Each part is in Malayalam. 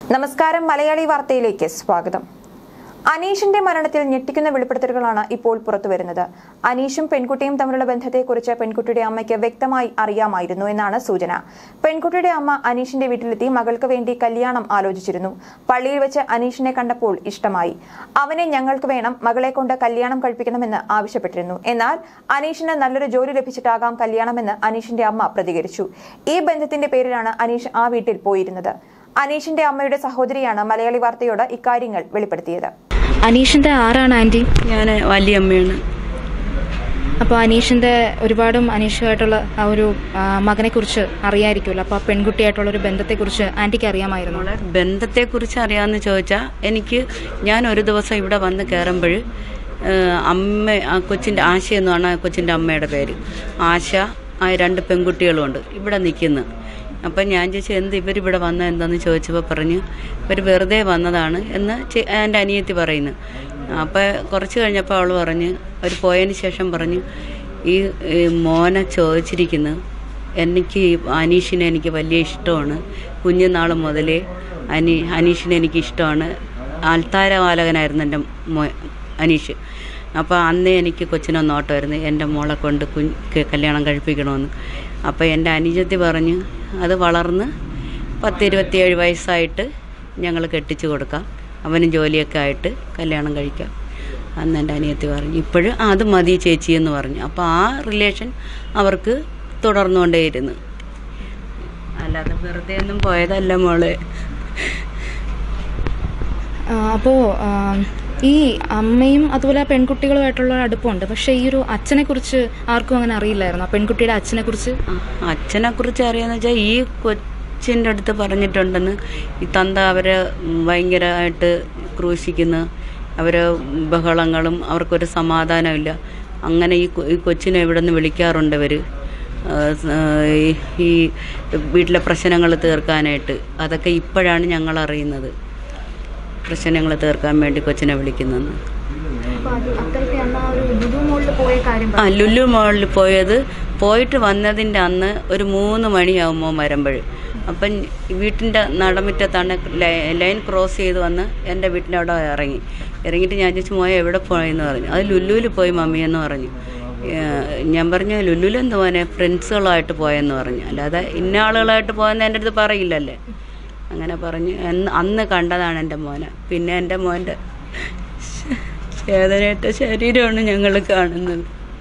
നമസ്കാരം മലയാളി വാർത്തയിലേക്ക് സ്വാഗതം അനീഷിന്റെ മരണത്തിൽ ഞെട്ടിക്കുന്ന വെളിപ്പെടുത്തലുകളാണ് ഇപ്പോൾ പുറത്തുവരുന്നത് അനീഷും പെൺകുട്ടിയും തമ്മിലുള്ള ബന്ധത്തെക്കുറിച്ച് പെൺകുട്ടിയുടെ അമ്മയ്ക്ക് വ്യക്തമായി അറിയാമായിരുന്നു എന്നാണ് സൂചന പെൺകുട്ടിയുടെ അമ്മ അനീഷിന്റെ വീട്ടിലെത്തി മകൾക്ക് വേണ്ടി കല്യാണം ആലോചിച്ചിരുന്നു പള്ളിയിൽ വെച്ച് അനീഷിനെ കണ്ടപ്പോൾ ഇഷ്ടമായി അവനെ ഞങ്ങൾക്ക് വേണം മകളെ കൊണ്ട് കല്യാണം കഴിപ്പിക്കണമെന്ന് ആവശ്യപ്പെട്ടിരുന്നു എന്നാൽ അനീഷിന് നല്ലൊരു ജോലി ലഭിച്ചിട്ടാകാം കല്യാണമെന്ന് അനീഷിന്റെ അമ്മ പ്രതികരിച്ചു ഈ ബന്ധത്തിന്റെ പേരിലാണ് അനീഷ് ആ വീട്ടിൽ പോയിരുന്നത് അനീഷിന്റെ അമ്മയുടെ സഹോദരിയാണ് മലയാളി വാർത്തയോട് ഇക്കാര്യങ്ങൾ വെളിപ്പെടുത്തിയത് അനീഷിന്റെ ആരാണ് ആന്റി ഞാൻ വലിയമ്മയാണ് അപ്പോൾ അനീഷിന്റെ ഒരുപാടും അനീഷുമായിട്ടുള്ള ആ ഒരു മകനെ കുറിച്ച് അറിയായിരിക്കുമല്ലോ അപ്പോൾ ആ പെൺകുട്ടിയായിട്ടുള്ള ഒരു ബന്ധത്തെക്കുറിച്ച് ആന്റിക്ക് അറിയാമായിരുന്നു മോളെ ബന്ധത്തെക്കുറിച്ച് അറിയാമെന്ന് ചോദിച്ചാൽ എനിക്ക് ഞാൻ ഒരു ദിവസം ഇവിടെ വന്ന് കയറുമ്പോൾ അമ്മ ആ കൊച്ചിൻ്റെ ആശ എന്നാണ് ആ കൊച്ചിൻ്റെ അമ്മയുടെ പേര് ആശ ആ രണ്ട് പെൺകുട്ടികളുമുണ്ട് ഇവിടെ നിൽക്കുന്നു അപ്പം ഞാൻ ചോദിച്ചു എന്ത് ഇവരിവിടെ വന്ന എന്താന്ന് ചോദിച്ചപ്പോൾ പറഞ്ഞു ഇവർ വെറുതെ വന്നതാണ് എന്ന് ചെ- എൻ്റെ അനിയത്തി പറയുന്നു അപ്പോൾ കുറച്ച് കഴിഞ്ഞപ്പോൾ അവൾ പറഞ്ഞ് അവർ പോയതിന് ശേഷം പറഞ്ഞു ഈ ഈ മോനെ ചോദിച്ചിരിക്കുന്നു എനിക്ക് ഈ അനീഷിനെ എനിക്ക് വലിയ ഇഷ്ടമാണ് കുഞ്ഞുനാൾ മുതലേ അനി അനീഷിനെ എനിക്ക് ഇഷ്ടമാണ് ആൽത്താരവാലകനായിരുന്നു എൻ്റെ മോ അനീഷ് അപ്പോൾ അന്നേ എനിക്ക് കൊച്ചിനെ നോട്ടമായിരുന്നു എൻ്റെ മോളെ കൊണ്ട് കുഞ്ഞ് ക- കല്യാണം കഴിപ്പിക്കണമെന്ന് അപ്പോൾ എൻ്റെ അനുജത്തി പറഞ്ഞ് അത് വളർന്ന് പത്ത് ഇരുപത്തിയേഴ് വയസ്സായിട്ട് ഞങ്ങൾ കെട്ടിച്ചു കൊടുക്കാം അവനും ജോലിയൊക്കെ ആയിട്ട് കല്യാണം കഴിക്കാം അന്ന് എൻ്റെ അനിയത്തി പറഞ്ഞു ഇപ്പോഴും അത് മതി ചേച്ചി എന്ന് പറഞ്ഞു അപ്പോൾ ആ റിലേഷൻ അവർക്ക് തുടർന്നുകൊണ്ടേയിരുന്നു അല്ലാതെ വെറുതെ ഒന്നും പോയതല്ല മോളെ അപ്പോൾ ഈ അമ്മയും അതുപോലെ ആ പെൺകുട്ടികളുമായിട്ടുള്ള ഒരു അടുപ്പമുണ്ട് പക്ഷേ ഈ ഒരു അച്ഛനെ കുറിച്ച് ആർക്കും അങ്ങനെ അറിയില്ലായിരുന്നു ആ പെൺകുട്ടിയുടെ അച്ഛനെ കുറിച്ച് അച്ഛനെ കുറിച്ച് അറിയാന്ന് വെച്ചാൽ ഈ കൊച്ചിൻ്റെ അടുത്ത് പറഞ്ഞിട്ടുണ്ടെന്ന് ഈ തന്ത അവരെ ഭയങ്കരമായിട്ട് ക്രൂശിക്കുന്നു അവരെ ബഹളങ്ങളും അവർക്കൊരു സമാധാനമില്ല അങ്ങനെ ഈ കൊ- ഈ കൊച്ചിനെ ഇവിടെ നിന്ന് വിളിക്കാറുണ്ട് ഇവർ ഈ വീട്ടിലെ പ്രശ്നങ്ങൾ തീർക്കാനായിട്ട് അതൊക്കെ ഇപ്പോഴാണ് ഞങ്ങൾ അറിയുന്നത് പ്രശ്നങ്ങൾ തീർക്കാൻ വേണ്ടി കൊച്ചിനെ വിളിക്കുന്നതെന്ന് അത്തരത്തിൽ അന്ന് ആ ഒരു ലുലു മോളിൽ പോയ കാര്യം ആ ലുലു മോളിൽ പോയത് പോയിട്ട് വന്നതിൻ്റെ അന്ന് ഒരു മൂന്ന് മണിയാകുമ്പോൾ വരുമ്പോൾ അപ്പം വീട്ടിൻ്റെ നടമുറ്റത്താണ് ലൈ- ലൈൻ ക്രോസ് ചെയ്ത് വന്ന് എൻ്റെ വീട്ടിൻ്റെ അവിടെ ഇറങ്ങി ഇറങ്ങിയിട്ട് ഞാൻ ചോദിച്ചു മോയെ എവിടെ പോയെന്ന് പറഞ്ഞു അത് ലുലുവിൽ പോയി മമ്മി എന്ന് പറഞ്ഞു ഏഹ് ഞാൻ പറഞ്ഞു ലുലുവിൽ എന്ത് പോനെ ഫ്രണ്ട്സുകളായിട്ട് പോയെന്ന് പറഞ്ഞു അല്ലാതെ ഇന്ന ആളുകളായിട്ട് പോയെന്ന് എൻ്റെ അടുത്ത് പറയില്ലല്ലേ അങ്ങനെ പറഞ്ഞു എന്ന് അന്ന് കണ്ടതാണ് എൻ്റെ മോനെ പിന്നെ എൻ്റെ മോൻ്റെ വേദനയേറ്റ ശരീരമാണ് ഞങ്ങൾ കാണുന്നത്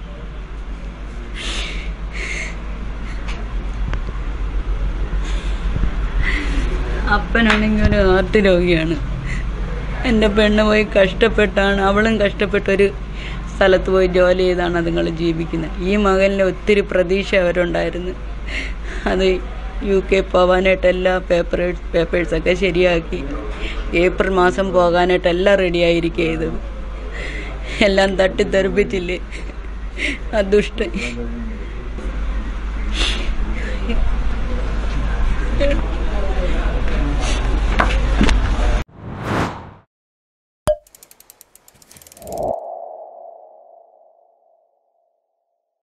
അപ്പനാണെങ്കിൽ ഒരു ഹാർട്ട് രോഗിയാണ് എൻ്റെ പെണ്ണ് പോയി കഷ്ടപ്പെട്ടാണ് അവളും കഷ്ടപ്പെട്ടൊരു സ്ഥലത്ത് പോയി ജോലി ചെയ്താണ് അതുങ്ങൾ ജീവിക്കുന്നത് ഈ മകനിൽ ഒത്തിരി പ്രതീക്ഷ അവരുണ്ടായിരുന്നു അത് യു കെ പോകാനായിട്ട് എല്ലാ പേപ്പർ പേപ്പേഴ്സൊക്കെ ശരിയാക്കി ഏപ്രിൽ മാസം പോകാനായിട്ട് എല്ലാം റെഡിയായിരിക്കുക ചെയ്തത് എല്ലാം തട്ടിത്തെറിപ്പിച്ചില്ലേ ആ ദുഷ്ടൻ